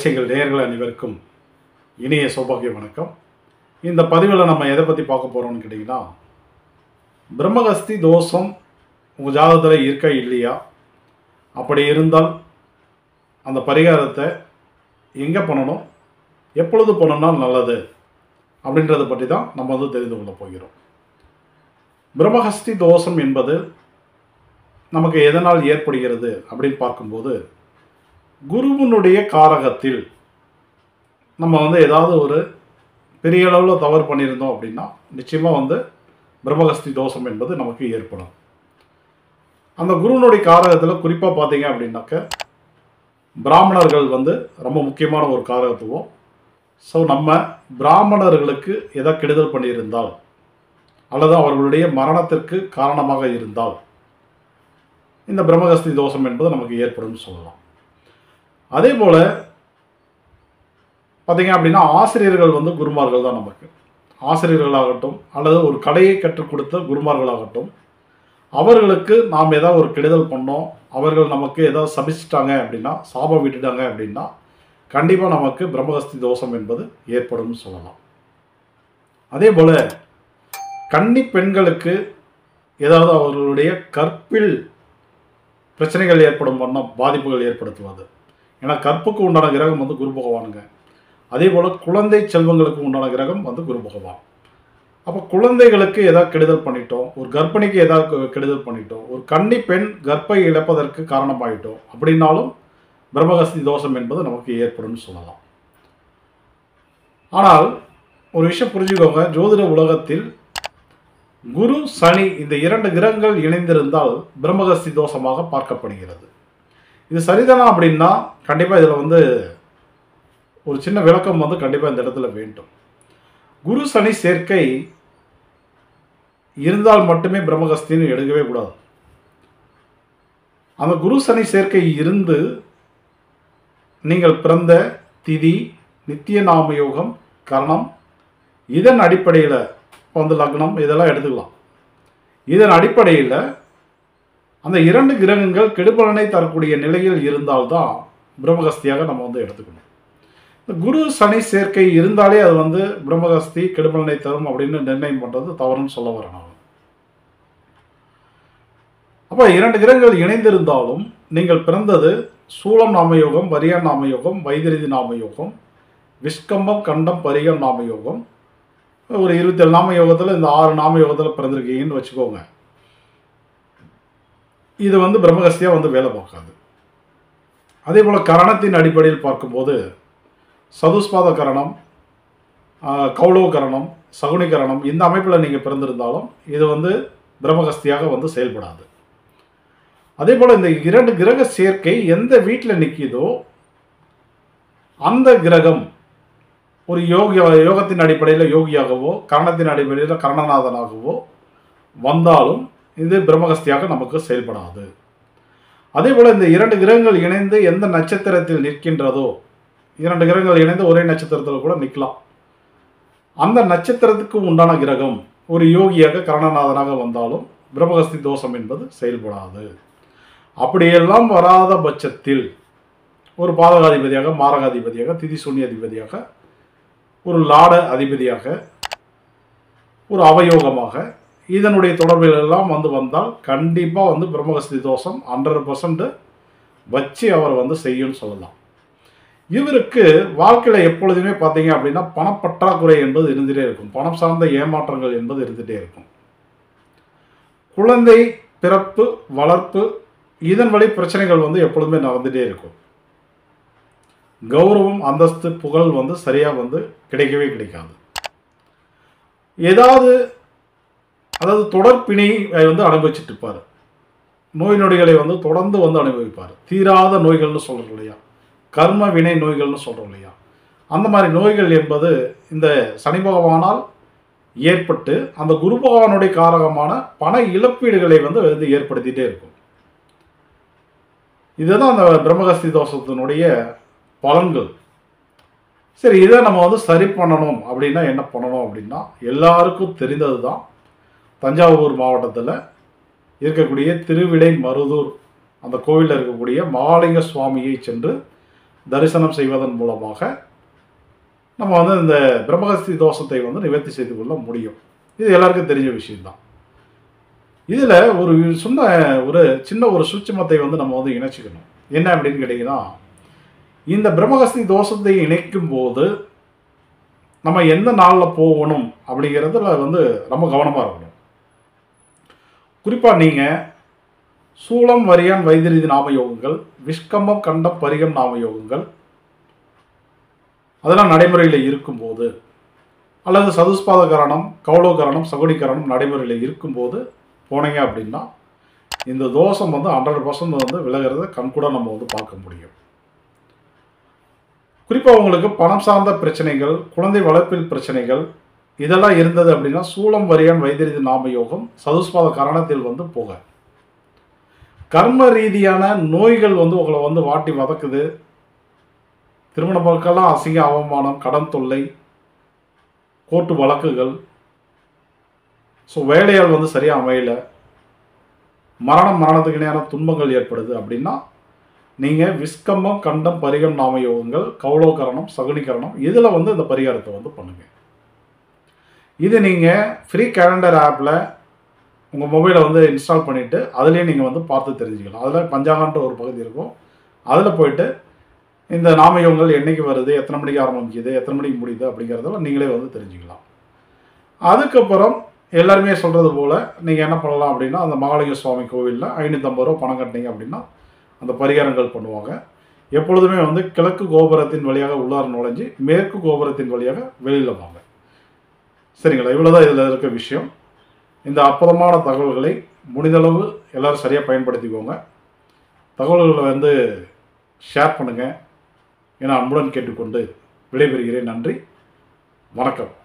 ரகசியங்கள் நேயர்கள் அனைவருக்கும் இனிய சௌபாகிய வணக்கம் இந்த பதிவில் நம்ம எதை பற்றி பார்க்க போகிறோம்னு கேட்டிங்கன்னா பிரம்மகஸ்தி தோஷம் உங்கள் ஜாதகத்தில் இருக்கா இல்லையா அப்படி இருந்தால் அந்த பரிகாரத்தை எங்கே பண்ணணும் எப்பொழுது பண்ணணும்னா நல்லது அப்படின்றத பற்றி தான் நம்ம வந்து தெரிந்து கொள்ள போகிறோம் பிரம்மஹஸ்தி தோஷம் என்பது நமக்கு எதனால் ஏற்படுகிறது அப்படின்னு பார்க்கும்போது குருவினுடைய காரகத்தில் நம்ம வந்து ஏதாவது ஒரு பெரிய அளவில் தவறு பண்ணியிருந்தோம் அப்படின்னா நிச்சயமாக வந்து பிரம்மகஸ்தி தோஷம் என்பது நமக்கு ஏற்படும் அந்த குருவினுடைய காரகத்தில் குறிப்பாக பார்த்தீங்க அப்படின்னாக்க பிராமணர்கள் வந்து ரொம்ப முக்கியமான ஒரு காரகத்துவம் ஸோ நம்ம பிராமணர்களுக்கு எதை கெடுதல் பண்ணியிருந்தால் அல்லது அவர்களுடைய மரணத்திற்கு காரணமாக இருந்தால் இந்த பிரம்மகஸ்தி தோஷம் என்பது நமக்கு ஏற்படும் சொல்லலாம் அதே போல் பார்த்தீங்க அப்படின்னா ஆசிரியர்கள் வந்து குருமார்கள் தான் நமக்கு ஆசிரியர்களாகட்டும் அல்லது ஒரு கலையை கற்றுக் கொடுத்த குருமார்களாகட்டும் அவர்களுக்கு நாம் ஏதாவது ஒரு கெடுதல் பண்ணோம் அவர்கள் நமக்கு ஏதாவது சபிச்சிட்டாங்க அப்படின்னா சாபம் விட்டுட்டாங்க அப்படின்னா கண்டிப்பாக நமக்கு பிரம்மகஸ்தி தோஷம் என்பது ஏற்படும் சொல்லலாம் அதே போல் கன்னி பெண்களுக்கு ஏதாவது அவர்களுடைய கற்பில் பிரச்சனைகள் ஏற்படும் வண்ணம் பாதிப்புகள் ஏற்படுத்துவது ஏன்னா கற்புக்கு உண்டான கிரகம் வந்து குரு பகவானுங்க அதே போல் குழந்தை செல்வங்களுக்கு உண்டான கிரகம் வந்து குரு பகவான் அப்போ குழந்தைகளுக்கு ஏதாவது கெடுதல் பண்ணிட்டோம் ஒரு கர்ப்பிணிக்கு ஏதாவது கெடுதல் பண்ணிட்டோம் ஒரு கன்னி பெண் கர்ப்பை இழப்பதற்கு காரணமாயிட்டோம் அப்படின்னாலும் பிரம்மகஸ்தி தோஷம் என்பது நமக்கு ஏற்படும் சொல்லலாம் ஆனால் ஒரு விஷயம் புரிஞ்சுக்கோங்க ஜோதிட உலகத்தில் குரு சனி இந்த இரண்டு கிரகங்கள் இணைந்திருந்தால் பிரம்மகஸ்தி தோஷமாக பார்க்கப்படுகிறது இது சரிதானா அப்படின்னா கண்டிப்பாக இதில் வந்து ஒரு சின்ன விளக்கம் வந்து கண்டிப்பாக இந்த இடத்துல வேண்டும் குரு சனி சேர்க்கை இருந்தால் மட்டுமே பிரம்மகஸ்தின்னு எடுக்கவே கூடாது அந்த குரு சனி சேர்க்கை இருந்து நீங்கள் பிறந்த திதி நித்திய நாம யோகம் கரணம் இதன் அடிப்படையில் வந்து லக்னம் இதெல்லாம் எடுத்துக்கலாம் இதன் அடிப்படையில் அந்த இரண்டு கிரகங்கள் கெடுபலனை தரக்கூடிய நிலையில் இருந்தால்தான் பிரம்மகஸ்தியாக நம்ம வந்து எடுத்துக்கணும் இந்த குரு சனி சேர்க்கை இருந்தாலே அது வந்து பிரம்மகஸ்தி கெடுபலனை தரும் அப்படின்னு நிர்ணயம் பண்ணுறது தவறுன்னு சொல்ல வரேன் நான் அப்போ இரண்டு கிரகங்கள் இணைந்திருந்தாலும் நீங்கள் பிறந்தது சூலம் நாமயோகம் வரியான் நாமயோகம் வைத்திரிதி நாமயோகம் விஸ்கம்பம் கண்டம் பரிகம் நாமயோகம் ஒரு இருபத்தேழு நாம யோகத்தில் இந்த ஆறு நாம யோகத்தில் பிறந்திருக்கீங்கன்னு வச்சுக்கோங்க இது வந்து பிரம்மகஸ்தியாக வந்து வேலை பார்க்காது அதே போல் கரணத்தின் அடிப்படையில் பார்க்கும்போது சதுஸ்பாத கரணம் கௌளவ கரணம் சகுனி கரணம் இந்த அமைப்பில் நீங்கள் பிறந்திருந்தாலும் இது வந்து பிரம்மகஸ்தியாக வந்து செயல்படாது அதே போல் இந்த இரண்டு கிரக சேர்க்கை எந்த வீட்டில் நிற்கிதோ அந்த கிரகம் ஒரு யோகி யோகத்தின் அடிப்படையில் யோகியாகவோ கரணத்தின் அடிப்படையில் கரணநாதனாகவோ வந்தாலும் இது பிரம்மகஸ்தியாக நமக்கு செயல்படாது அதே போல் இந்த இரண்டு கிரகங்கள் இணைந்து எந்த நட்சத்திரத்தில் நிற்கின்றதோ இரண்டு கிரகங்கள் இணைந்து ஒரே நட்சத்திரத்தில் கூட நிற்கலாம் அந்த நட்சத்திரத்துக்கு உண்டான கிரகம் ஒரு யோகியாக கரணநாதனாக வந்தாலும் பிரம்மகஸ்தி தோஷம் என்பது செயல்படாது அப்படியெல்லாம் வராத பட்சத்தில் ஒரு பாதகாதிபதியாக மாரகாதிபதியாக திதி சூன்ய அதிபதியாக ஒரு லாட அதிபதியாக ஒரு அவயோகமாக இதனுடைய தொடர்புகள் எல்லாம் வந்து வந்தால் கண்டிப்பாக வந்து பிரம்மகஸ்தி தோஷம் ஹண்ட்ரட் பர்சன்ட் வச்சு அவர் வந்து செய்யும்னு சொல்லலாம் இவருக்கு வாழ்க்கையில் எப்பொழுதுமே பார்த்தீங்க அப்படின்னா பணப்பற்றாக்குறை என்பது இருந்துகிட்டே இருக்கும் பணம் சார்ந்த ஏமாற்றங்கள் என்பது இருந்துகிட்டே இருக்கும் குழந்தை பிறப்பு வளர்ப்பு இதன் வழி பிரச்சனைகள் வந்து எப்பொழுதுமே நடந்துகிட்டே இருக்கும் கௌரவம் அந்தஸ்து புகழ் வந்து சரியாக வந்து கிடைக்கவே கிடைக்காது ஏதாவது அதாவது தொடர்பினை வந்து அனுபவிச்சுட்டு இருப்பார் நோய் நொடிகளை வந்து தொடர்ந்து வந்து அனுபவிப்பார் தீராத நோய்கள்னு சொல்கிறோம் இல்லையா கர்ம வினை நோய்கள்னு சொல்கிறோம் இல்லையா அந்த மாதிரி நோய்கள் என்பது இந்த சனி பகவானால் ஏற்பட்டு அந்த குரு பகவானுடைய காரகமான பண இழப்பீடுகளை வந்து வந்து ஏற்படுத்திகிட்டே இருக்கும் இதுதான் அந்த பிரம்மகஸ்தி தோஷத்தினுடைய பலன்கள் சரி இதை நம்ம வந்து சரி பண்ணணும் அப்படின்னா என்ன பண்ணணும் அப்படின்னா எல்லாருக்கும் தெரிந்தது தான் தஞ்சாவூர் மாவட்டத்தில் இருக்கக்கூடிய திருவிடை மருதூர் அந்த கோவிலில் இருக்கக்கூடிய மகாலிங்க சுவாமியை சென்று தரிசனம் செய்வதன் மூலமாக நம்ம வந்து இந்த பிரம்மகஸ்தி தோஷத்தை வந்து நிவர்த்தி செய்து கொள்ள முடியும் இது எல்லாருக்கும் தெரிஞ்ச விஷயம்தான் இதில் ஒரு சொன்ன ஒரு சின்ன ஒரு சூட்சுமத்தை வந்து நம்ம வந்து இணைச்சிக்கணும் என்ன அப்படின்னு கேட்டிங்கன்னா இந்த பிரம்மகஸ்தி தோஷத்தை இணைக்கும் போது நம்ம எந்த நாளில் போகணும் அப்படிங்கிறதுல வந்து ரொம்ப கவனமாக இருக்கணும் குறிப்பாக நீங்கள் சூளம் வரியான் வைத்திரிதி நாமயோகங்கள் விஷ்கம்பம் கண்டம் பரிகம் நாமயோகங்கள் அதெல்லாம் நடைமுறையில் இருக்கும்போது அல்லது சதுஸ்பாத கரணம் கௌளவ கரணம் சகுனி கரணம் நடைமுறையில் இருக்கும்போது போனீங்க அப்படின்னா இந்த தோஷம் வந்து ஹண்ட்ரட் பர்சன்ட் வந்து விலகிறத கண்கூட நம்ம வந்து பார்க்க முடியும் குறிப்பாக உங்களுக்கு பணம் சார்ந்த பிரச்சனைகள் குழந்தை வளர்ப்பில் பிரச்சனைகள் இதெல்லாம் இருந்தது அப்படின்னா சூளம் வரியான் வைத்திரிதி நாமயோகம் சதுஸ்பாத கரணத்தில் வந்து போக கர்ம ரீதியான நோய்கள் வந்து உங்களை வந்து வாட்டி வதக்குது திருமண பழக்கெல்லாம் அசிங்க அவமானம் கடன் தொல்லை கோர்ட்டு வழக்குகள் ஸோ வேலையால் வந்து சரியாக அமையல மரணம் மரணத்துக்கு இணையான துன்பங்கள் ஏற்படுது அப்படின்னா நீங்கள் விஸ்கம்பம் கண்டம் பரிகம் நாமயோகங்கள் கௌளவகரணம் சகுனிகரணம் இதில் வந்து இந்த பரிகாரத்தை வந்து பண்ணுங்கள் இது நீங்கள் ஃப்ரீ கேலண்டர் ஆப்பில் உங்கள் மொபைலை வந்து இன்ஸ்டால் பண்ணிவிட்டு அதுலேயே நீங்கள் வந்து பார்த்து தெரிஞ்சுக்கலாம் அதில் பஞ்சாங்கன்ற ஒரு பகுதி இருக்கும் அதில் போயிட்டு இந்த நாமயோகங்கள் என்னைக்கு வருது எத்தனை மணிக்கு ஆரம்பிக்குது எத்தனை மணிக்கு முடியுது அப்படிங்கிறதெல்லாம் நீங்களே வந்து தெரிஞ்சுக்கலாம் அதுக்கப்புறம் எல்லாருமே சொல்கிறது போல் நீங்கள் என்ன பண்ணலாம் அப்படின்னா அந்த மகாலிங்க சுவாமி கோவிலில் ஐநூற்றம்பது ரூபா பணம் கட்டினீங்க அப்படின்னா அந்த பரிகாரங்கள் பண்ணுவாங்க எப்பொழுதுமே வந்து கிழக்கு கோபுரத்தின் வழியாக உள்ளார நுழைஞ்சு மேற்கு கோபுரத்தின் வழியாக வெளியில் வாங்க சரிங்களா இவ்வளோதான் இதில் இருக்க விஷயம் இந்த அற்புதமான தகவல்களை முடிந்தளவு எல்லோரும் சரியாக பயன்படுத்திக்கோங்க தகவல்களை வந்து ஷேர் பண்ணுங்கள் என அன்புடன் கேட்டுக்கொண்டு விடைபெறுகிறேன் நன்றி வணக்கம்